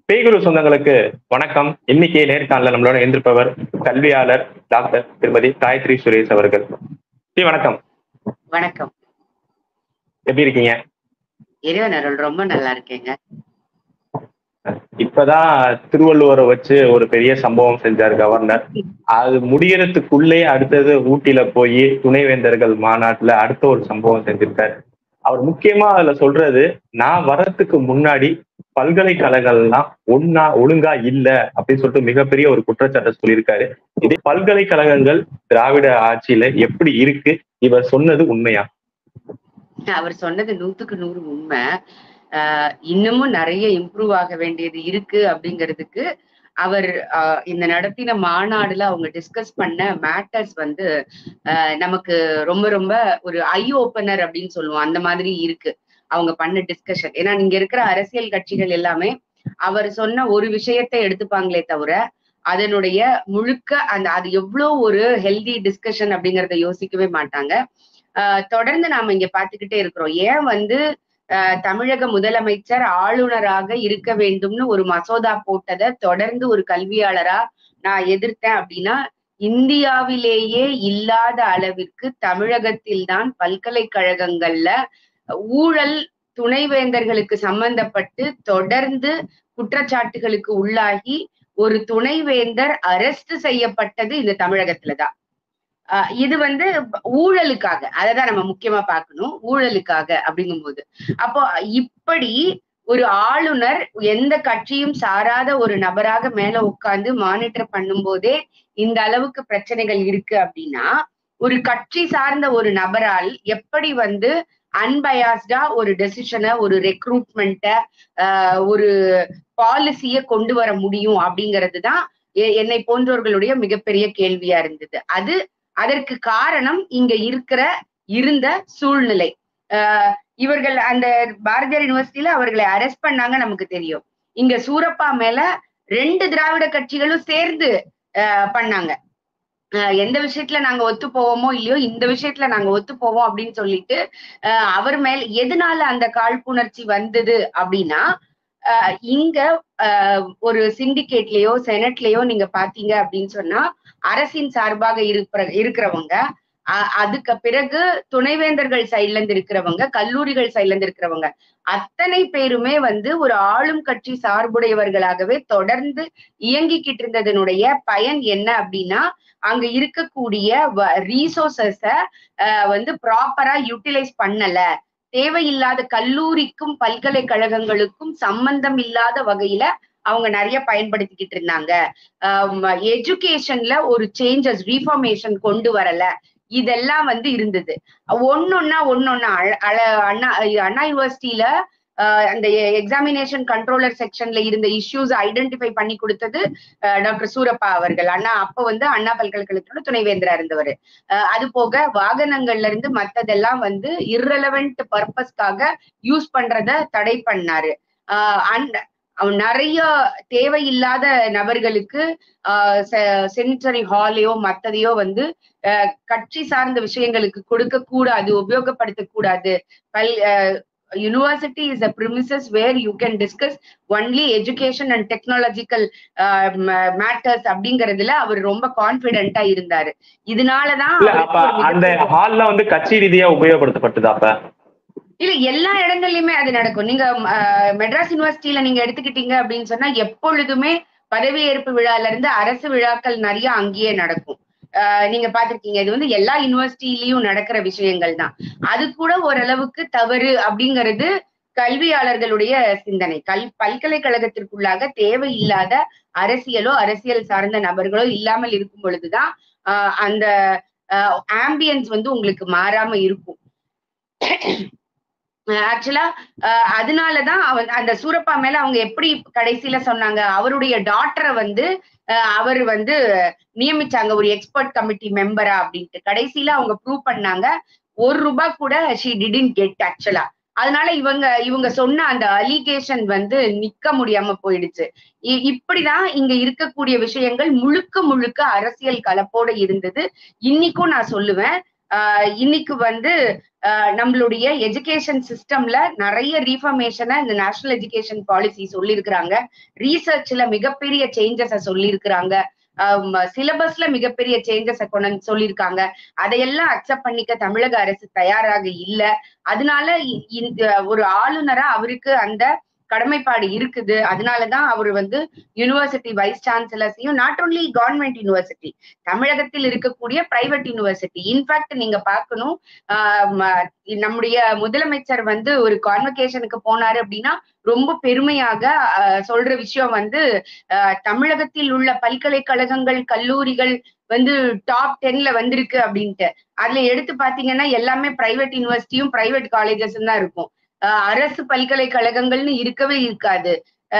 பேகுரு சொந்தங்களுக்கு வணக்கம் இன்னைக்கு நேர்காணல நம்மளோட எழுந்திருப்பவர் கல்வியாளர் டாக்டர் திருமதி காயத்ரி சுரேஷ் அவர்கள் ஸ்ரீ வணக்கம் வணக்கம் எப்படி இருக்கீங்க இறைவன் அருள் ரொம்ப நல்லா இருக்கேங்க இப்பதான் திருவள்ளுவரை வச்சு ஒரு பெரிய சம்பவம் செஞ்சார் கவர்னர் அது முடியறதுக்குள்ளே அடுத்தது ஊட்டியில போய் துணைவேந்தர்கள் மாநாட்டுல அடுத்த ஒரு சம்பவம் செஞ்சிருக்காரு அவர் முக்கியமா அதுல சொல்றது நான் வர்றதுக்கு முன்னாடி பல்கலைக்கழகங்கள்லாம் ஒன்னா ஒழுங்கா இல்ல அப்படின்னு சொல்லிட்டு மிகப்பெரிய ஒரு குற்றச்சாட்டை சொல்லியிருக்காரு இதே பல்கலைக்கழகங்கள் திராவிட ஆட்சியில எப்படி இருக்கு இவர் சொன்னது உண்மையா அவர் சொன்னது நூத்துக்கு நூறு உண்மை ஆஹ் இன்னமும் நிறைய இம்ப்ரூவ் ஆக வேண்டியது இருக்கு அப்படிங்கிறதுக்கு அவர் ஆஹ் இந்த நடத்தின மாநாடுல அவங்க டிஸ்கஸ் பண்ண மேட்டர்ஸ் வந்து ஆஹ் நமக்கு ரொம்ப ரொம்ப ஒரு ஐ ஓப்பனர் அப்படின்னு சொல்லுவோம் அந்த மாதிரி இருக்கு அவங்க பண்ண டிஸ்கஷன் ஏன்னா இங்க இருக்கிற அரசியல் கட்சிகள் எல்லாமே அவர் சொன்ன ஒரு விஷயத்தை எடுத்துப்பாங்களே தவிர அதனுடைய முழுக்க அந்த அது எவ்வளவு ஒரு ஹெல்தி டிஸ்கஷன் அப்படிங்கறத யோசிக்கவே மாட்டாங்க ஆஹ் தொடர்ந்து நாம இங்க பாத்துக்கிட்டே இருக்கிறோம் ஏன் வந்து ஆஹ் தமிழக முதலமைச்சர் ஆளுநராக இருக்க வேண்டும்னு ஒரு மசோதா போட்டதை தொடர்ந்து ஒரு கல்வியாளரா நான் எதிர்த்தேன் அப்படின்னா இந்தியாவிலேயே இல்லாத அளவிற்கு தமிழகத்தில் தான் பல்கலைக்கழகங்கள்ல ஊழல் துணைவேந்தர்களுக்கு சம்பந்தப்பட்டு தொடர்ந்து குற்றச்சாட்டுகளுக்கு உள்ளாகி ஒரு துணைவேந்தர் அரெஸ்ட் செய்யப்பட்டது இந்த தமிழகத்துலதான் ஆஹ் இது வந்து ஊழலுக்காக அததான் நம்ம முக்கியமா பார்க்கணும் ஊழலுக்காக அப்படிங்கும்போது அப்போ இப்படி ஒரு ஆளுநர் எந்த கட்சியும் சாராத ஒரு நபராக மேல உட்கார்ந்து மானிட்டர் பண்ணும் போதே இந்த அளவுக்கு பிரச்சனைகள் இருக்கு அப்படின்னா ஒரு கட்சி சார்ந்த ஒரு நபரால் எப்படி வந்து அன்பயாஸ்டா ஒரு டெசிஷனை ஒரு ரெக்ரூட்மெண்ட்டை ஒரு பாலிசிய கொண்டு வர முடியும் அப்படிங்கிறது தான் என்னை போன்றவர்களுடைய மிகப்பெரிய கேள்வியா இருந்தது அது அதற்கு காரணம் இங்க இருக்கிற இருந்த சூழ்நிலை ஆஹ் இவர்கள் அந்த பாரதியார் யூனிவர்சிட்டியில அவர்களை அரெஸ்ட் பண்ணாங்க நமக்கு தெரியும் இங்க சூரப்பா மேல ரெண்டு திராவிட கட்சிகளும் சேர்ந்து பண்ணாங்க எந்த விஷயத்துல நாங்க ஒத்து போவோமோ இல்லையோ இந்த விஷயத்துல நாங்க ஒத்து போவோம் அப்படின்னு சொல்லிட்டு அவர் மேல எதனால அந்த காழ்ப்புணர்ச்சி வந்தது அப்படின்னா இங்க ஒரு சிண்டிகேட்லயோ செனட்லயோ நீங்க பாத்தீங்க அப்படின்னு சொன்னா அரசின் சார்பாக இருக்கிற இருக்கிறவங்க அதுக்கு பிறகு துணைவேந்தர்கள் சைட்ல இருந்து இருக்கிறவங்க கல்லூரிகள் சைட்ல இருந்து இருக்கிறவங்க அத்தனை பேருமே வந்து ஒரு ஆளும் கட்சி சார்புடையவர்களாகவே தொடர்ந்து இயங்கிக்கிட்டு இருந்ததனுடைய பயன் என்ன அப்படின்னா அங்க இருக்கக்கூடிய ரீசோர்சஸ வந்து ப்ராப்பரா யூட்டிலைஸ் பண்ணல தேவையில்லாத கல்லூரிக்கும் பல்கலைக்கழகங்களுக்கும் சம்பந்தம் இல்லாத வகையில அவங்க நிறைய பயன்படுத்திக்கிட்டு இருந்தாங்க எஜுகேஷன்ல ஒரு சேஞ்சஸ் ரீஃபார்மேஷன் கொண்டு வரல இதெல்லாம் வந்து இருந்தது ஒன்னொன்னா ஒன்னொன்னா அழ அண்ணா அண்ணா யூனிவர்சிட்டியில அந்த எக்ஸாமினேஷன் கண்ட்ரோலர் செக்ஷன்ல இருந்த இஷ்யூஸ் ஐடென்டிஃபை பண்ணி கொடுத்தது டாக்டர் சூரப்பா அவர்கள் அண்ணா அப்ப வந்து அண்ணா பல்கலைக்கழகத்தோட துணைவேந்தரா இருந்தவர் அது போக வாகனங்கள்ல இருந்து மத்ததெல்லாம் வந்து இர்ரெலவெண்ட் பர்பஸ்க்காக யூஸ் பண்றத தடை பண்ணாரு அண்ட் நிறைய தேவையில்லாத நபர்களுக்கு செனிட்டரி ஹாலையோ மத்ததையோ வந்து கட்சி சார்ந்த விஷயங்களுக்கு கொடுக்க கூடாது உபயோகப்படுத்த கூடாது பல் university is a premises where you can discuss only education and technological matters அப்படிங்கறதுல அவர் ரொம்ப கான்பிடென்டா இருந்தாரு இதனாலதான் அந்த ஹால்ல வந்து கட்சி ரீதியா உபயோகப்படுத்தப்பட்டது அப்ப இல்ல எல்லா இடங்கள்லயுமே அது நடக்கும் நீங்க மெட்ராஸ் யூனிவர்சிட்டியில நீங்க எடுத்துக்கிட்டீங்க அப்படின்னு சொன்னா எப்பொழுதுமே பதவியேற்பு விழால இருந்து அரசு விழாக்கள் நிறைய அங்கேயே நடக்கும் நீங்க பாத்திருக்கீங்க இது வந்து எல்லா யூனிவர்சிட்டிலயும் நடக்கிற விஷயங்கள் தான் அது கூட ஓரளவுக்கு தவறு அப்படிங்கிறது கல்வியாளர்களுடைய சிந்தனை கல் பல்கலைக்கழகத்திற்குள்ளாக தேவையில்லாத அரசியலோ அரசியல் சார்ந்த நபர்களோ இல்லாமல் இருக்கும் பொழுதுதான் அந்த ஆம்பியன்ஸ் வந்து உங்களுக்கு மாறாம இருக்கும் ஆக்சுவலா அதனாலதான் அவன் அந்த சூரப்பா மேல அவங்க எப்படி கடைசியில சொன்னாங்க அவருடைய டாக்டரை வந்து அவர் வந்து நியமிச்சாங்க ஒரு எக்ஸ்பர்ட் கமிட்டி மெம்பரா அப்படின்ட்டு கடைசியில அவங்க ப்ரூவ் பண்ணாங்க ஒரு ரூபாய் கூட ஷி டிடின் கெட் ஆக்சுவலா அதனால இவங்க இவங்க சொன்ன அந்த அலிகேஷன் வந்து நிக்க முடியாம போயிடுச்சு இப்படிதான் இங்க இருக்கக்கூடிய விஷயங்கள் முழுக்க முழுக்க அரசியல் கலப்போட இருந்தது இன்னைக்கும் நான் சொல்லுவேன் ஆஹ் இன்னைக்கு வந்து ஆஹ் நம்மளுடைய எஜுகேஷன் சிஸ்டம்ல நிறைய ரீஃபர்மேஷனை இந்த நேஷனல் எஜுகேஷன் பாலிசி சொல்லியிருக்கிறாங்க ரீசர்ச்ல மிகப்பெரிய சேஞ்சஸ சொல்லியிருக்கிறாங்க சிலபஸ்ல மிகப்பெரிய சேஞ்சஸ கொண்டு சொல்லியிருக்காங்க அதையெல்லாம் அக்செப்ட் பண்ணிக்க தமிழக அரசு தயாராக இல்ல அதனால இ- இந்த ஒரு ஆளுநரா அவருக்கு அந்த கடமைப்பாடு இருக்குது அதனாலதான் அவர் வந்து யூனிவர்சிட்டி வைஸ் சான்சலர்ஸையும் நாட் only கவர்மெண்ட் யூனிவர்சிட்டி தமிழகத்தில் இருக்கக்கூடிய பிரைவேட் யூனிவர்சிட்டி இன்ஃபேக்ட் நீங்க பார்க்கணும் ஆஹ் ம- நம்முடைய முதலமைச்சர் வந்து ஒரு கான்வகேஷனுக்கு போனாரு அப்படின்னா ரொம்ப பெருமையாக ஆஹ் சொல்ற விஷயம் வந்து ஆஹ் தமிழகத்தில் உள்ள பல்கலைக்கழகங்கள் கல்லூரிகள் வந்து டாப் டென்ல வந்திருக்கு அப்படின்ட்டு அதுல எடுத்து பாத்தீங்கன்னா எல்லாமே பிரைவேட் யூனிவர்சிட்டியும் பிரைவேட் காலேஜஸ் தான் இருக்கும் ஆஹ் அரசு பல்கலைக்கழகங்கள்னு இருக்கவே இருக்காது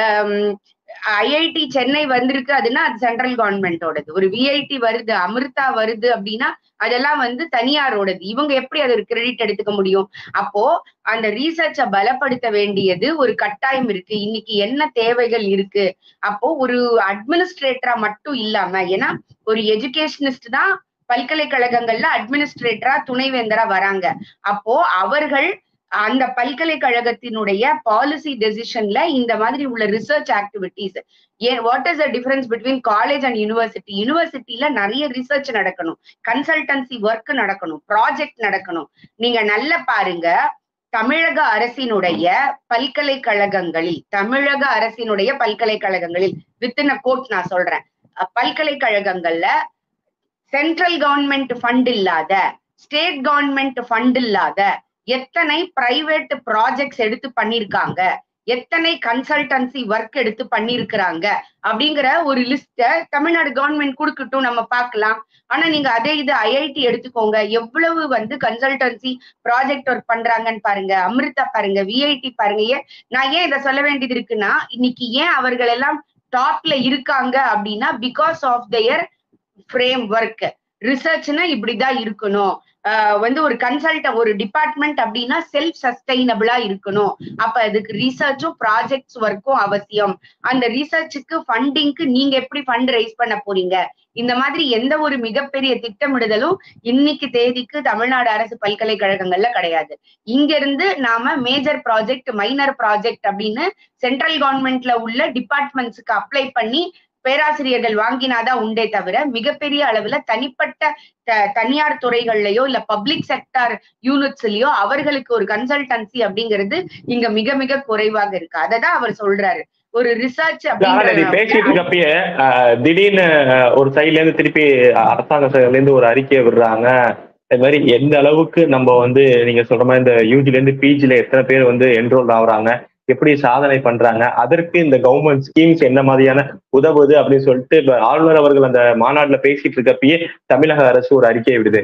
ஐஐடி சென்னை வந்திருக்கு அதுன்னா அது சென்ட்ரல் கவர்மெண்டோடது ஒரு விஐடி வருது அமிர்தா வருது அப்படின்னா அதெல்லாம் வந்து தனியாரோடது இவங்க எப்படி அது ஒரு கிரெடிட் எடுத்துக்க முடியும் அப்போ அந்த ரீசர்ச்சை பலப்படுத்த வேண்டியது ஒரு கட்டாயம் இருக்கு இன்னைக்கு என்ன தேவைகள் இருக்கு அப்போ ஒரு அட்மினிஸ்ட்ரேட்டரா மட்டும் இல்லாம ஏன்னா ஒரு எஜுகேஷனிஸ்ட் தான் பல்கலைக்கழகங்கள்ல அட்மினிஸ்ட்ரேட்டரா துணைவேந்தரா வராங்க அப்போ அவர்கள் அந்த பல்கலைக்கழகத்தினுடைய பாலிசி டெசிஷன்ல இந்த மாதிரி உள்ள ரிசர்ச் ஆக்டிவிட்டிஸ் ஏன் what is the difference between college and university யூனிவர்சிட்டியில நிறைய ரிசர்ச் நடக்கணும் கன்சல்டன்சி ஒர்க் நடக்கணும் ப்ராஜெக்ட் நடக்கணும் நீங்க நல்லா பாருங்க தமிழக அரசினுடைய பல்கலைக்கழகங்களில் தமிழக அரசினுடைய பல்கலைக்கழகங்களில் வித்தின் கோட் நான் சொல்றேன் அஹ் பல்கலைக்கழகங்கள்ல சென்ட்ரல் கவர்மெண்ட் ஃபண்ட் இல்லாத ஸ்டேட் கவர்மெண்ட் ஃபண்ட் இல்லாத எத்தனை பிரைவேட் ப்ராஜெக்ட்ஸ் எடுத்து பண்ணிருக்காங்க எத்தனை கன்சல்டன்சி ஒர்க் எடுத்து பண்ணிருக்கிறாங்க அப்படிங்கிற ஒரு லிஸ்ட தமிழ்நாடு கவர்மெண்ட் கொடுக்கட்டும் நம்ம பார்க்கலாம் ஆனா நீங்க அதே இது ஐஐடி எடுத்துக்கோங்க எவ்வளவு வந்து கன்சல்டன்சி ப்ராஜெக்ட் ஒர்க் பண்றாங்கன்னு பாருங்க அமிர்தா பாருங்க விஐடி பாருங்க ஏன் நான் ஏன் இதை சொல்ல வேண்டியது இருக்குன்னா இன்னைக்கு ஏன் அவர்கள் எல்லாம் டாப்ல இருக்காங்க அப்படின்னா because of their framework ரிசர்ச்னா இப்படிதான் இருக்கணும் ஆஹ் வந்து ஒரு கன்சல்ட் ஒரு டிபார்ட்மெண்ட் அப்படின்னா செல்ஃப் சஸ்டைனபிளா இருக்கணும் அப்ப அதுக்கு ரிசர்ச்சும் ப்ராஜெக்ட்ஸ் ஒர்க்கும் அவசியம் அந்த ரிசர்ச்சுக்கு ஃபண்டிங்க்கு நீங்க எப்படி ஃபண்ட் ரைஸ் பண்ண போறீங்க இந்த மாதிரி எந்த ஒரு மிகப்பெரிய திட்டமிடுதலும் இன்னைக்கு தேதிக்கு தமிழ்நாடு அரசு பல்கலைக்கழகங்கள்ல கிடையாது இங்க இருந்து நாம மேஜர் ப்ராஜெக்ட் மைனர் ப்ராஜெக்ட் அப்படின்னு சென்ட்ரல் கவர்மெண்ட்ல உள்ள டிபார்ட்மெண்ட்ஸுக்கு அப்ளை பண்ணி பேராசிரியர்கள் வாங்கினாதான் உண்டே தவிர மிகப்பெரிய அளவுல தனிப்பட்ட த- தனியார் துறைகள்லயோ இல்ல பப்ளிக் செக்டார் யூனிட்ஸ்லயோ அவர்களுக்கு ஒரு கன்சல்டன்சி அப்படிங்கிறது இங்க மிக மிக குறைவாக இருக்கு அததான் அவர் சொல்றாரு ஒரு ரிசர்ச் ஆனா நீ அப்படிங்கிற பேசிட்டு இருக்கப்பயே ஆஹ், திடீர்னு ஆஹ், ஒரு சைட்ல இருந்து திருப்பி அரசாங்க சைட்ல இருந்து ஒரு அறிக்கையை விடுறாங்க இது மாதிரி எந்த அளவுக்கு நம்ம வந்து நீங்க சொல்ற மாதிரி இந்த யூஜில இருந்து பிஜில எத்தனை பேர் வந்து என்ரோல் ஆகுறாங்க எப்படி சாதனை பண்றாங்க அதற்கு இந்த கவர்மெண்ட் ஸ்கீம்ஸ் என்ன மாதிரியான உதவுது அப்படின்னு சொல்லிட்டு இப்ப ஆளுநர் அவர்கள் அந்த மாநாட்டுல பேசிட்டு இருக்கப்பயே தமிழக அரசு ஒரு அறிக்கையை விடுது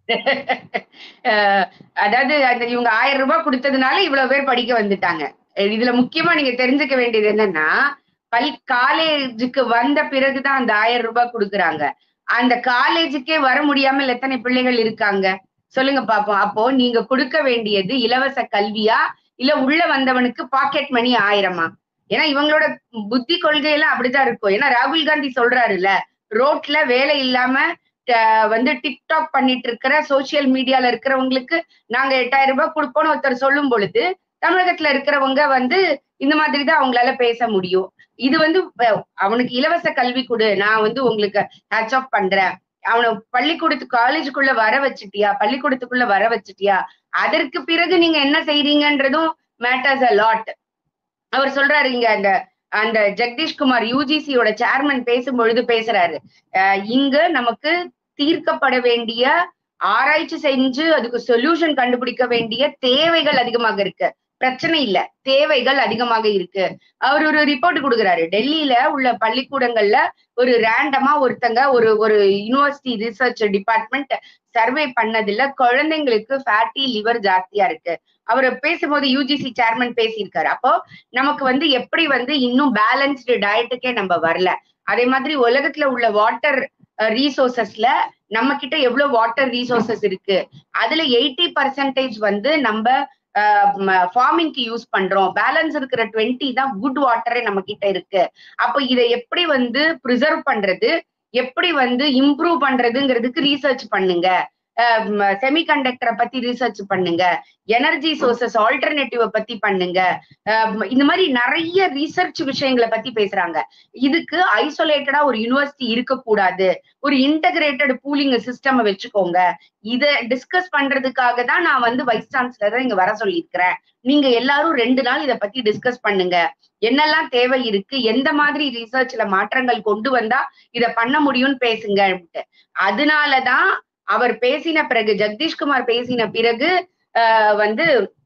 அஹ் அதாவது அந்த இவங்க ஆயிரம் ரூபாய் கொடுத்ததுனால இவ்வளவு பேர் படிக்க வந்துட்டாங்க அஹ் இதுல முக்கியமா நீங்க தெரிஞ்சுக்க வேண்டியது என்னன்னா பல் காலேஜுக்கு வந்த பிறகுதான் அந்த ஆயிரம் ரூபாய் கொடுக்குறாங்க அந்த காலேஜுக்கே வர முடியாமல் எத்தனை பிள்ளைகள் இருக்காங்க சொல்லுங்க பாப்போம் அப்போ நீங்க கொடுக்க வேண்டியது இலவச கல்வியா இல்ல உள்ள வந்தவனுக்கு பாக்கெட் மணி ஆயிரமா ஏன்னா இவங்களோட புத்தி கொள்கையெல்லாம் அப்படிதான் இருக்கும் ஏன்னா ராகுல் காந்தி சொல்றாருல்ல ரோட்ல வேலை இல்லாம ட- வந்து டிக்டாக் பண்ணிட்டு இருக்கிற சோசியல் மீடியால இருக்கிறவங்களுக்கு நாங்க எட்டாயிரம் ரூபாய் கொடுப்போம்னு ஒருத்தர் சொல்லும் பொழுது தமிழகத்துல இருக்கிறவங்க வந்து இந்த மாதிரி தான் அவங்களால பேச முடியும் இது வந்து வ- அவனுக்கு இலவச கல்வி கொடு நான் வந்து உங்களுக்கு ஹேட்ச் ஆஃப் பண்றேன் அவனை பள்ளிக்கூடத்து காலேஜுக்குள்ள வர வச்சுட்டியா பள்ளிக்கூடத்துக்குள்ள வர வச்சுட்டியா அதற்கு பிறகு நீங்க என்ன செய்றீங்கன்றதும் மேட்டர்ஸ் அ லாட் அவர் சொல்றாரு இங்க அந்த அந்த ஜெகதீஷ்குமார் யூஜிசியோட சேர்மன் பேசும்பொழுது பேசுறாரு அஹ் இங்க நமக்கு தீர்க்கப்பட வேண்டிய ஆராய்ச்சி செஞ்சு அதுக்கு சொல்யூஷன் கண்டுபிடிக்க வேண்டிய தேவைகள் அதிகமாக இருக்கு பிரச்சனை இல்ல தேவைகள் அதிகமாக இருக்கு அவர் ஒரு ரிப்போர்ட் கொடுக்குறாரு டெல்லியில உள்ள பள்ளிக்கூடங்கள்ல ஒரு ரேண்டமா ஒருத்தங்க ஒரு ஒரு யூனிவர்சிட்டி ரிசர்ச் டிபார்ட்மெண்ட் சர்வே பண்ணதுல குழந்தைங்களுக்கு ஃபேட்டி லிவர் ஜாஸ்தியா இருக்கு அவர் பேசும்போது யூஜிசி சேர்மன் பேசியிருக்காரு அப்போ நமக்கு வந்து எப்படி வந்து இன்னும் பேலன்ஸ்டு டயட்டுக்கே நம்ம வரல அதே மாதிரி உலகத்துல உள்ள வாட்டர் ரீசோர்சஸ்ல நம்ம கிட்ட எவ்வளவு வாட்டர் ரீசோர்சஸ் இருக்கு அதுல எயிட்டி பர்சன்டேஜ் வந்து நம்ம ஃபார்மிங்க்கு யூஸ் பண்றோம் பேலன்ஸ் இருக்கிற டுவெண்ட்டி தான் குட் வாட்டரே நம்ம கிட்ட இருக்கு அப்போ இதை எப்படி வந்து ப்ரிசர்வ் பண்றது எப்படி வந்து இம்ப்ரூவ் பண்றதுங்கிறதுக்கு ரீசர்ச் பண்ணுங்க செமிகண்டக்டரை பத்தி ரிசர்ச் பண்ணுங்க எனர்ஜி சோர்சஸ் ஆல்டர்னேட்டிவ பத்தி பண்ணுங்க அஹ் இந்த மாதிரி நிறைய ரிசர்ச் விஷயங்களை பத்தி பேசுறாங்க இதுக்கு ஐசோலேட்டடா ஒரு யூனிவர்சிட்டி இருக்கக்கூடாது ஒரு இன்டகிரேட்டட் பூலிங் சிஸ்டம் வச்சுக்கோங்க இத டிஸ்கஸ் பண்றதுக்காக தான் நான் வந்து வைஸ் சான்சலரை இங்க வர சொல்லியிருக்கிறேன் நீங்க எல்லாரும் ரெண்டு நாள் இத பத்தி டிஸ்கஸ் பண்ணுங்க என்னெல்லாம் தேவை இருக்கு எந்த மாதிரி ரிசர்ச்ல மாற்றங்கள் கொண்டு வந்தா இத பண்ண முடியும்னு பேசுங்க அதனாலதான் அவர் பேசின பிறகு ஜெகதீஷ்குமார் பேசின பிறகு ஆஹ் வந்து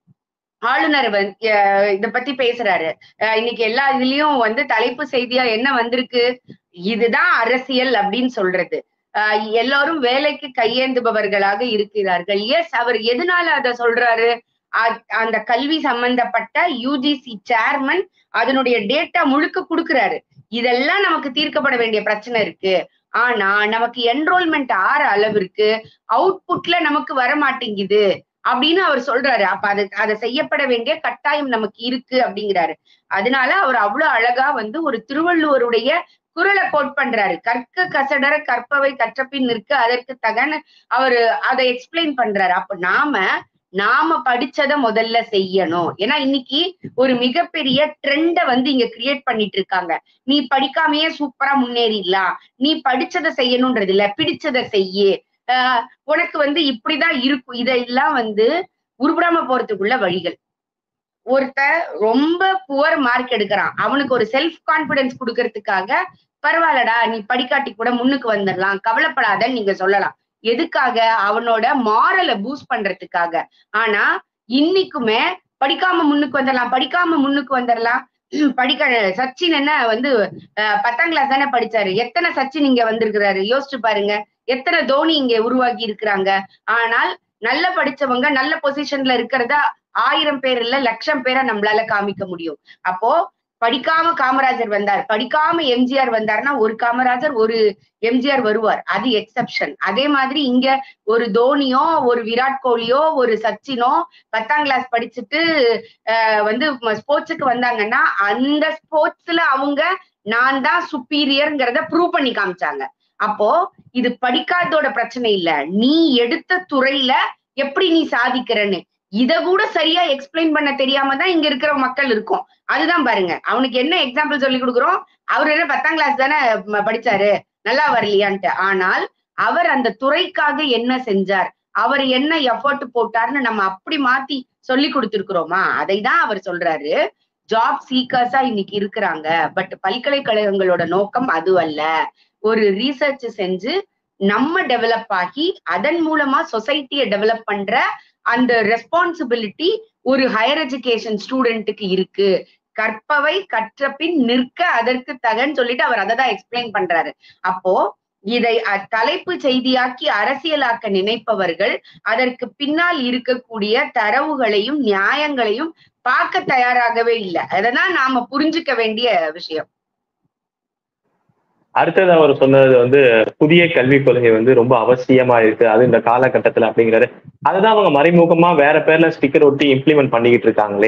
ஆளுநர் வந்து இத பத்தி பேசுறாரு அஹ் இன்னைக்கு எல்லா இதுலயும் வந்து தலைப்பு செய்தியா என்ன வந்திருக்கு இதுதான் அரசியல் அப்படின்னு சொல்றது ஆஹ் எல்லாரும் வேலைக்கு கையேந்துபவர்களாக இருக்கிறார்கள் எஸ் அவர் எதனால அத சொல்றாரு அந்த கல்வி சம்பந்தப்பட்ட யூஜிசி சேர்மன் அதனுடைய டேட்டா முழுக்க கொடுக்குறாரு இதெல்லாம் நமக்கு தீர்க்கப்பட வேண்டிய பிரச்சனை இருக்கு ஆனா நமக்கு என்ரோல்மெண்ட் ஆற அளவிற்கு அவுட்புட்ல நமக்கு வர மாட்டேங்குது அப்படின்னு அவர் சொல்றாரு அப்ப அது அதை செய்யப்பட வேண்டிய கட்டாயம் நமக்கு இருக்கு அப்படிங்கிறாரு அதனால அவர் அவ்வளவு அழகா வந்து ஒரு திருவள்ளுவருடைய குரலை கோட் பண்றாரு கற்க கசடர கற்பவை கற்றப்பின் நிற்க அதற்கு தகன அவரு அதை எக்ஸ்பிளைன் பண்றாரு அப்ப நாம நாம படிச்சத முதல்ல செய்யணும் ஏன்னா இன்னைக்கு ஒரு மிகப்பெரிய ட்ரெண்ட வந்து இங்க கிரியேட் பண்ணிட்டு இருக்காங்க நீ படிக்காமையே சூப்பரா முன்னேறிடலாம் நீ படிச்சதை செய்யணும்ன்றது இல்ல பிடிச்சதை செய்யு ஆஹ் உனக்கு வந்து இப்படிதான் இருக்கும் இதெல்லாம் வந்து உருப்படாம போறதுக்குள்ள வழிகள் ஒருத்த ரொம்ப புவர் மார்க் எடுக்கிறான் அவனுக்கு ஒரு செல்ஃப் கான்பிடன்ஸ் கொடுக்கறதுக்காக பரவாயில்லடா நீ படிக்காட்டி கூட முன்னுக்கு வந்துடலாம் கவலைப்படாதன்னு நீங்க சொல்லலாம் எதுக்காக அவனோட மாரலை பூஸ்ட் பண்றதுக்காக ஆனா இன்னைக்குமே படிக்காம முன்னுக்கு வந்துடலாம் படிக்காம முன்னுக்கு வந்துடலாம் படிக்க சச்சின் என்ன வந்து பத்தாம் கிளாஸ் தானே படிச்சாரு எத்தனை சச்சின் இங்க வந்திருக்கிறாரு யோசிச்சு பாருங்க எத்தனை தோனி இங்க உருவாக்கி இருக்கிறாங்க ஆனால் நல்ல படிச்சவங்க நல்ல பொசிஷன்ல இருக்கிறதா ஆயிரம் பேர் இல்ல லட்சம் பேரை நம்மளால காமிக்க முடியும் அப்போ படிக்காம காமராஜர் வந்தார் படிக்காம எம்ஜிஆர் வந்தார்னா ஒரு காமராஜர் ஒரு எம்ஜிஆர் வருவார் அது எக்ஸப்ஷன் அதே மாதிரி இங்க ஒரு தோனியோ ஒரு விராட் கோலியோ ஒரு சச்சினோ பத்தாம் கிளாஸ் படிச்சுட்டு வந்து ஸ்போர்ட்ஸுக்கு வந்தாங்கன்னா அந்த ஸ்போர்ட்ஸ்ல அவங்க நான் தான் சுப்பீரியர்ங்கிறத ப்ரூவ் பண்ணி காமிச்சாங்க அப்போ இது படிக்காதோட பிரச்சனை இல்ல நீ எடுத்த துறையில எப்படி நீ சாதிக்கிறன்னு இத கூட சரியா எக்ஸ்பிளைன் பண்ண தெரியாம தான் இங்க இருக்கிற மக்கள் இருக்கும் அதுதான் பாருங்க அவனுக்கு என்ன எக்ஸாம்பிள் சொல்லி கொடுக்குறோம் அவர் என்ன பத்தாம் கிளாஸ் தானே படிச்சாரு நல்லா வரலையான்ட்டு ஆனால் அவர் அந்த துறைக்காக என்ன செஞ்சார் அவர் என்ன எஃபர்ட் போட்டார்னு நம்ம அப்படி மாத்தி சொல்லி கொடுத்துருக்குறோமா அதை தான் அவர் சொல்றாரு ஜாப் சீக்கர்ஸா இன்னைக்கு இருக்கிறாங்க பட் பல்கலைக்கழகங்களோட நோக்கம் அது அல்ல ஒரு ரீசர்ச் செஞ்சு நம்ம டெவலப் ஆகி அதன் மூலமா சொசைட்டியை டெவலப் பண்ற அந்த ரெஸ்பான்சிபிலிட்டி ஒரு ஹையர் எஜுகேஷன் ஸ்டூடெண்ட்டுக்கு இருக்கு கற்பவை கற்ற பின் நிற்க அதற்கு தகன்னு சொல்லிட்டு அவர் அதை தான் எக்ஸ்பிளைன் பண்றாரு அப்போ இதை தலைப்பு செய்தியாக்கி அரசியலாக்க நினைப்பவர்கள் அதற்கு பின்னால் இருக்கக்கூடிய தரவுகளையும் நியாயங்களையும் பார்க்க தயாராகவே இல்லை அததான் நாம புரிஞ்சுக்க வேண்டிய விஷயம் அடுத்தது அவர் சொன்னது வந்து புதிய கல்விக் கொள்கை வந்து ரொம்ப அவசியமா இருக்கு அது இந்த காலகட்டத்துல அப்படிங்கிறாரு அதுதான் அவங்க மறைமுகமா வேற பேர்ல ஸ்டிக்கர் ஒட்டி இம்ப்ளிமெண்ட் பண்ணிக்கிட்டு இருக்காங்களே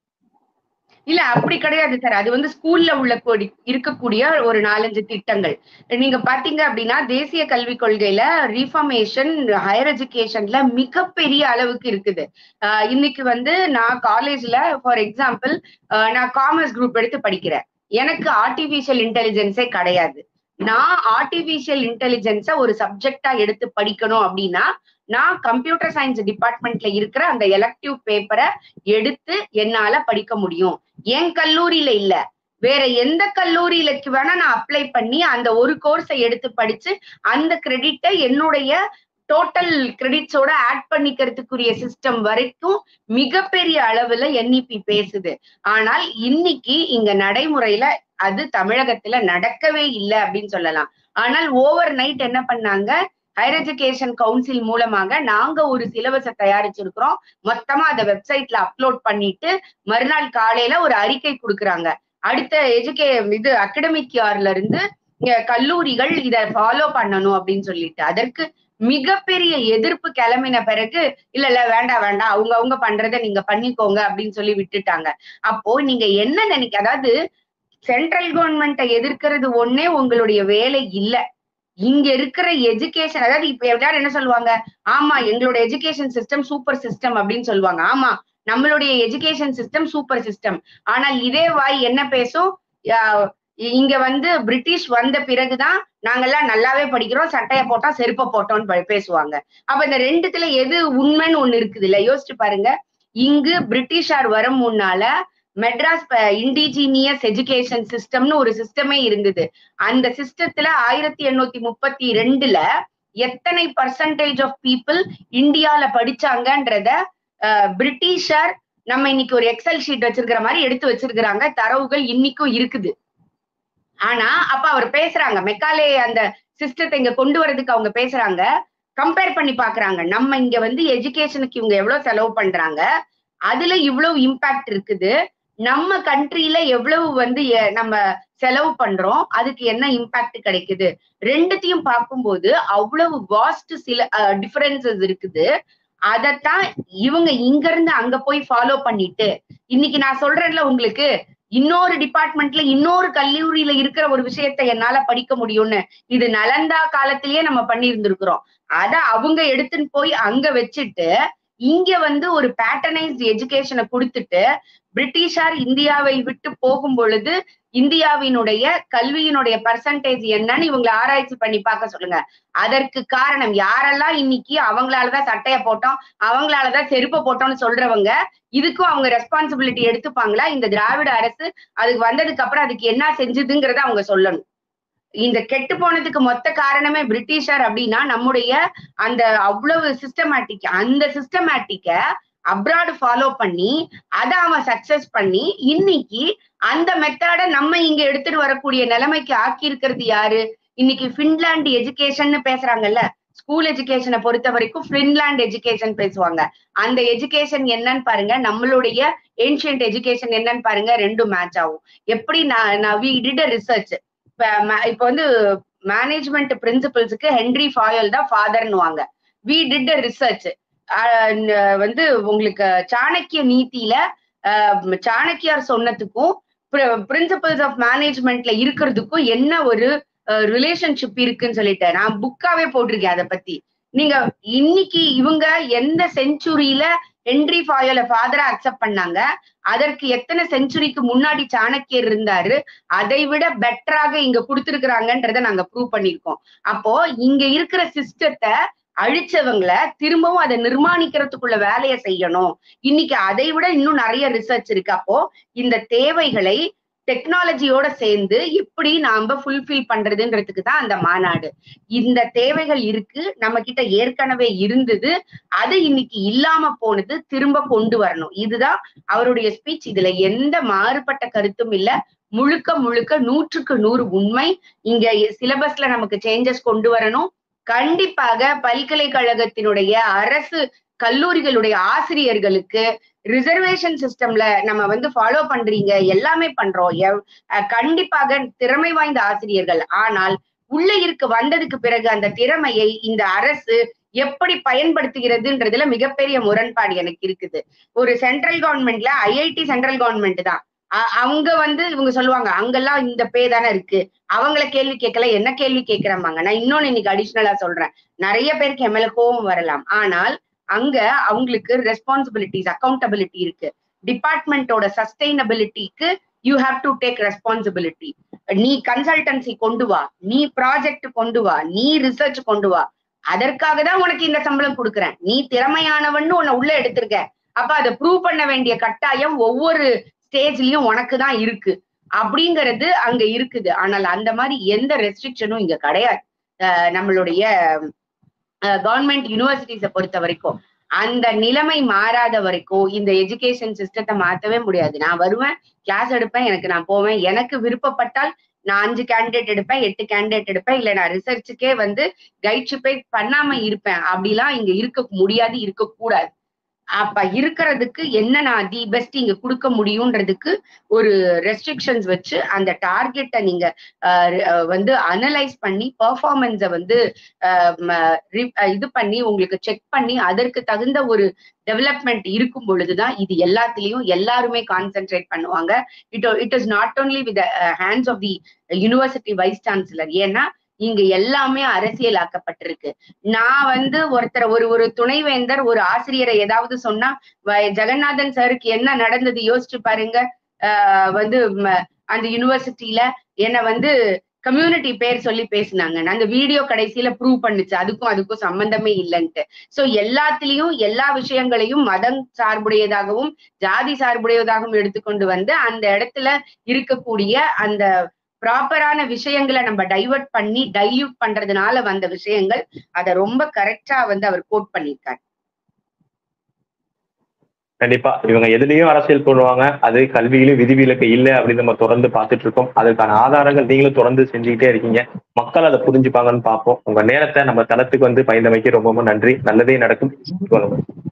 இல்ல அப்படி கிடையாது சார் அது வந்து ஸ்கூல்ல உள்ள கொடி இருக்கக்கூடிய ஒரு நாலஞ்சு திட்டங்கள் நீங்க பாத்தீங்க அப்படின்னா தேசிய கல்விக் கொள்கையில ரீஃபர்மேஷன் ஹையர் எஜுகேஷன்ல மிகப்பெரிய அளவுக்கு இருக்குது இன்னைக்கு வந்து நான் காலேஜ்ல ஃபார் எக்ஸாம்பிள் நான் காமர்ஸ் குரூப் எடுத்து படிக்கிறேன் எனக்கு ஆர்டிபிஷியல் இன்டெலிஜென்ஸே கிடையாது நான் ஆர்டிபிஷியல் இன்டெலிஜென்ஸ ஒரு சப்ஜெக்டா எடுத்து படிக்கணும் அப்படின்னா நான் கம்ப்யூட்டர் சயின்ஸ் டிபார்ட்மெண்ட்ல இருக்கிற அந்த எலக்டிவ் பேப்பரை எடுத்து என்னால படிக்க முடியும் என் கல்லூரியில இல்ல வேற எந்த கல்லூரியிலக்கு வேணா நான் அப்ளை பண்ணி அந்த ஒரு கோர்ஸை எடுத்து படிச்சு அந்த கிரெடிட்டை என்னுடைய டோட்டல் கிரெடிட்ஸோட ஆட் பண்ணிக்கிறதுக்குரிய சிஸ்டம் வரைக்கும் மிகப்பெரிய அளவுல என்இபி பேசுது ஆனால் இன்னைக்கு இங்க நடைமுறையில அது தமிழகத்துல நடக்கவே இல்லை அப்படின்னு சொல்லலாம் ஆனால் ஓவர் நைட் என்ன பண்ணாங்க ஹையர் எஜுகேஷன் கவுன்சில் மூலமாக நாங்க ஒரு சிலபஸை தயாரிச்சிருக்கிறோம் மொத்தமா அதை வெப்சைட்ல அப்லோட் பண்ணிட்டு மறுநாள் காலையில ஒரு அறிக்கை கொடுக்குறாங்க அடுத்த எஜுகே இது அகடமிக் இயர்ல இருந்து கல்லூரிகள் இதை ஃபாலோ பண்ணணும் அப்படின்னு சொல்லிட்டு அதற்கு மிகப்பெரிய எதிர்ப்பு கிளம்பின பிறகு இல்ல இல்ல வேண்டாம் வேண்டாம் அவங்க அவங்க பண்றத நீங்க பண்ணிக்கோங்க அப்படின்னு சொல்லி விட்டுட்டாங்க அப்போ நீங்க என்ன நினைக்க அதாவது சென்ட்ரல் கவர்மெண்ட்டை எதிர்க்கிறது ஒன்னே உங்களுடைய வேலை இல்ல இங்க இருக்கிற எஜுகேஷன் அதாவது இப்ப எல்லாரும் என்ன சொல்லுவாங்க ஆமா எங்களோட எஜுகேஷன் சிஸ்டம் சூப்பர் சிஸ்டம் அப்படின்னு சொல்லுவாங்க ஆமா நம்மளுடைய எஜுகேஷன் சிஸ்டம் சூப்பர் சிஸ்டம் ஆனால் இதே வாய் என்ன பேசும் ஆஹ் இங்க வந்து பிரிட்டிஷ் வந்த பிறகுதான் நாங்கெல்லாம் நல்லாவே படிக்கிறோம் சட்டைய போட்டோம் செருப்ப போட்டோம்னு ப- பேசுவாங்க அப்ப இந்த ரெண்டுத்துல எது உண்மைன்னு ஒண்ணு இருக்குது இல்ல யோசிச்சு பாருங்க இங்கு பிரிட்டிஷார் வரும் முன்னால மெட்ராஸ் இண்டிஜீனியஸ் எஜுகேஷன் சிஸ்டம்னு ஒரு சிஸ்டமே இருந்தது அந்த சிஸ்டத்துல ஆயிரத்தி எண்ணூத்தி முப்பத்தி ரெண்டுல எத்தனை பர்சன்டேஜ் ஆஃப் பீப்புள் இந்தியால படிச்சாங்கன்றத அஹ், பிரிட்டிஷார் நம்ம இன்னைக்கு ஒரு எக்ஸல் ஷீட் வச்சிருக்கிற மாதிரி எடுத்து வச்சிருக்கிறாங்க தரவுகள் இன்னைக்கும் இருக்குது ஆனா அப்ப அவர் பேசுறாங்க மெக்காலே அந்த சிஸ்டத்தை இங்க கொண்டு வரதுக்கு அவங்க பேசுறாங்க கம்பேர் பண்ணி பாக்குறாங்க நம்ம இங்க வந்து எஜுகேஷனுக்கு இவங்க எவ்வளவு செலவு பண்றாங்க அதுல இவ்வளவு இம்பாக்ட் இருக்குது நம்ம கண்ட்ரில எவ்வளவு வந்து எ- நம்ம செலவு பண்றோம் அதுக்கு என்ன இம்பாக்ட் கிடைக்குது ரெண்டுத்தையும் பார்க்கும்போது அவ்வளவு வாஸ்ட் சில டிஃபரன்சஸ் இருக்குது அதத்தான் இவங்க இங்க இருந்து அங்க போய் ஃபாலோ பண்ணிட்டு இன்னைக்கு நான் சொல்றேன்ல உங்களுக்கு இன்னொரு டிபார்ட்மெண்ட்ல இன்னொரு கல்லூரியில இருக்கிற ஒரு விஷயத்த என்னால படிக்க முடியும்னு இது நலந்தா காலத்திலேயே நம்ம பண்ணியிருந்திருக்கிறோம் அத அவங்க எடுத்துன்னு போய் அங்க வச்சுட்டு இங்க வந்து ஒரு பேட்டர்னைஸ்ட் எஜுகேஷனை கொடுத்துட்டு பிரிட்டிஷார் இந்தியாவை விட்டு போகும் பொழுது இந்தியாவினுடைய கல்வியினுடைய பர்சன்டேஜ் என்னன்னு இவங்களை ஆராய்ச்சி பண்ணி பார்க்க சொல்லுங்க அதற்கு காரணம் யாரெல்லாம் இன்னைக்கு அவங்களாலதான் சட்டைய போட்டோம் அவங்களாலதான் செருப்பை போட்டோம்னு சொல்றவங்க இதுக்கும் அவங்க ரெஸ்பான்சிபிலிட்டி எடுத்துப்பாங்களா இந்த திராவிட அரசு அதுக்கு வந்ததுக்கு அப்புறம் அதுக்கு என்ன செஞ்சதுங்கிறத அவங்க சொல்லணும் இந்த கெட்டு போனதுக்கு மொத்த காரணமே பிரிட்டிஷார் அப்படின்னா நம்முடைய அந்த அவ்வளவு சிஸ்டமேட்டிக் அந்த சிஸ்டமேட்டிக்க அப்ராட் ஃபாலோ பண்ணி அதை அவன் சக்சஸ் பண்ணி இன்னைக்கு அந்த மெத்தட நம்ம இங்க எடுத்துட்டு வரக்கூடிய நிலைமைக்கு ஆக்கி இருக்கிறது யாரு இன்னைக்கு பின்லாந்து எஜுகேஷன் பேசுறாங்கல்ல ஸ்கூல் எஜுகேஷனை பொறுத்த வரைக்கும் பின்லாந்து எஜுகேஷன் பேசுவாங்க அந்த எஜுகேஷன் என்னன்னு பாருங்க நம்மளுடைய ஏன்ஷியன்ட் எஜுகேஷன் என்னன்னு பாருங்க ரெண்டும் மேட்ச் ஆகும் எப்படி நான் நான் வி டிட் ரிசர்ச் இப்ப வந்து மேனேஜ்மெண்ட் பிரின்சிபல்ஸுக்கு ஹென்ரி ஃபாயல் தான் ஃபாதர்னுவாங்க வி டிட் ரிசர்ச் வந்து உங்களுக்கு சாணக்கிய நீதியில அஹ், சாணக்கியார் சொன்னதுக்கும் பிரின்சிபல்ஸ் ஆஃப் மேனேஜ்மெண்ட்ல இருக்கிறதுக்கும் என்ன ஒரு ரிலேஷன்ஷிப் இருக்குன்னு சொல்லிட்டு நான் புக்காவே போட்டிருக்கேன் அதை பத்தி நீங்க இன்னைக்கு இவங்க எந்த செஞ்சுரியில ஹென்ரி ஃபாயோல ஃபாதரா அக்செப்ட் பண்ணாங்க அதற்கு எத்தனை செஞ்சுரிக்கு முன்னாடி சாணக்கியர் இருந்தாரு அதை விட பெட்டராக இங்க கொடுத்திருக்கிறாங்கன்றத நாங்க ப்ரூவ் பண்ணிருக்கோம் அப்போ இங்க இருக்கிற சிஸ்டத்தை அழிச்சவங்கள திரும்பவும் அதை நிர்மாணிக்கிறதுக்குள்ள வேலையை செய்யணும் இன்னைக்கு அதை விட இன்னும் நிறைய ரிசர்ச் இருக்கு அப்போ இந்த தேவைகளை டெக்னாலஜியோட சேர்ந்து எப்படி நாம ஃபுல்ஃபில் பண்றதுன்றதுக்கு தான் அந்த மாநாடு இந்த தேவைகள் இருக்கு நம்ம கிட்ட ஏற்கனவே இருந்தது அது இன்னைக்கு இல்லாம போனது திரும்ப கொண்டு வரணும் இதுதான் அவருடைய ஸ்பீச் இதுல எந்த மாறுபட்ட கருத்தும் இல்ல முழுக்க முழுக்க நூற்றுக்கு நூறு உண்மை இங்க சிலபஸ்ல நமக்கு சேஞ்சஸ் கொண்டு வரணும் கண்டிப்பாக பல்கலைக்கழகத்தினுடைய அரசு கல்லூரிகளுடைய ஆசிரியர்களுக்கு ரிசர்வேஷன் சிஸ்டம்ல நம்ம வந்து ஃபாலோ பண்றீங்க எல்லாமே பண்றோம் எவ்- அஹ் கண்டிப்பாக திறமை வாய்ந்த ஆசிரியர்கள் ஆனால் உள்ள இருக்க வந்ததுக்கு பிறகு அந்த திறமையை இந்த அரசு எப்படி பயன்படுத்துகிறதுன்றதுல மிகப்பெரிய முரண்பாடு எனக்கு இருக்குது ஒரு சென்ட்ரல் கவர்மெண்ட்ல ஐஐடி சென்ட்ரல் கவர்மெண்ட் தான் அ- அவங்க வந்து இவங்க சொல்லுவாங்க அங்கெல்லாம் இந்த பே தானே இருக்கு அவங்கள கேள்வி கேட்கல என்ன கேள்வி கேட்கிறம்பாங்க நான் இன்னொன்னு இன்னைக்கு அடிஷ்னலா சொல்றேன் நிறைய பேருக்கு எம்எல்ஏ கோவம் வரலாம் ஆனால் அங்க அவங்களுக்கு ரெஸ்பான்சிபிலிட்டிஸ் அக்கௌண்டபிலிட்டி இருக்கு டிபார்ட்மெண்டோட சஸ்டைனபிலிட்டிக்கு you have to take responsibility நீ கன்சல்டன்சி கொண்டு வா நீ ப்ராஜெக்ட் கொண்டு வா நீ ரிசர்ச் கொண்டு வா அதற்காக தான் உனக்கு இந்த சம்பளம் கொடுக்குறேன் நீ திறமையானவன்னு உன்னை உள்ள எடுத்திருக்க அப்ப அதை ப்ரூவ் பண்ண வேண்டிய கட்டாயம் ஒவ்வொரு ஸ்டேஜ்லயும் உனக்கு தான் இருக்கு அப்படிங்கிறது அங்க இருக்குது ஆனால் அந்த மாதிரி எந்த ரெஸ்ட்ரிக்ஷனும் இங்க கிடையாது அஹ் நம்மளுடைய கவர்மெண்ட் யூனிவர்சிட்டிஸை பொறுத்த வரைக்கும் அந்த நிலைமை மாறாத வரைக்கும் இந்த எஜுகேஷன் சிஸ்டத்தை மாத்தவே முடியாது நான் வருவேன் கிளாஸ் எடுப்பேன் எனக்கு நான் போவேன் எனக்கு விருப்பப்பட்டால் நான் அஞ்சு கேண்டிடேட் எடுப்பேன் எட்டு கேண்டிடேட் எடுப்பேன் இல்ல நான் ரிசர்ச்சுக்கே வந்து கைட்ஷிப்பே பண்ணாம இருப்பேன் அப்படிலாம் இங்க இருக்க முடியாது இருக்கக்கூடாது அப்ப இருக்கிறதுக்கு என்ன நான் தி பெஸ்ட் இங்க கொடுக்க முடியும்ன்றதுக்கு ஒரு ரெஸ்ட்ரிக்ஷன்ஸ் வச்சு அந்த டார்கெட்டை நீங்க அஹ், அஹ், வந்து அனலைஸ் பண்ணி பெர்ஃபார்மன்ஸை வந்து அஹ், ம- re- அஹ், இது பண்ணி உங்களுக்கு செக் பண்ணி அதற்கு தகுந்த ஒரு டெவலப்மெண்ட் இருக்கும் பொழுதுதான் இது எல்லாத்துலயும் எல்லாருமே கான்சென்ட்ரேட் பண்ணுவாங்க it it is not only with hands of the university vice chancellor ஏன்னா இங்க எல்லாமே அரசியலாக்கப்பட்டிருக்கு நான் வந்து ஒருத்தர் ஒரு ஒரு துணைவேந்தர் ஒரு ஆசிரியரை ஏதாவது சொன்னா வ- ஜெகநாதன் சாருக்கு என்ன நடந்தது யோசிச்சு பாருங்க ஆஹ் வந்து ம- அந்த யுனிவர்சிட்டியில என்ன வந்து கம்யூனிட்டி பேர் சொல்லி பேசினாங்க அந்த வீடியோ கடைசியில ப்ரூவ் பண்ணுச்சு அதுக்கும் அதுக்கும் சம்பந்தமே இல்லைன்ட்டு சோ எல்லாத்துலயும் எல்லா விஷயங்களையும் மதம் சார்புடையதாகவும் ஜாதி சார்புடையதாகவும் எடுத்துக்கொண்டு வந்து அந்த இடத்துல இருக்கக்கூடிய அந்த ப்ராப்பரான விஷயங்களை நம்ம டைவர்ட் பண்ணி டைல்யூட் பண்றதுனால வந்த விஷயங்கள் அதை ரொம்ப கரெக்டா வந்து அவர் கோட் பண்ணியிருக்காரு கண்டிப்பா இவங்க எதுலயும் அரசியல் பண்ணுவாங்க அது கல்வியிலும் விதிவிலக்கு இல்லை அப்படின்னு நம்ம தொடர்ந்து பார்த்துட்டு இருக்கோம் அதுக்கான ஆதாரங்கள் நீங்களும் தொடர்ந்து செஞ்சுக்கிட்டே இருக்கீங்க மக்கள் அதை புரிஞ்சுப்பாங்கன்னு பார்ப்போம் உங்க நேரத்தை நம்ம தளத்துக்கு வந்து பயந்தமைக்கு ரொம்ப ரொம்ப நன்றி நல்லதே நடக்கும்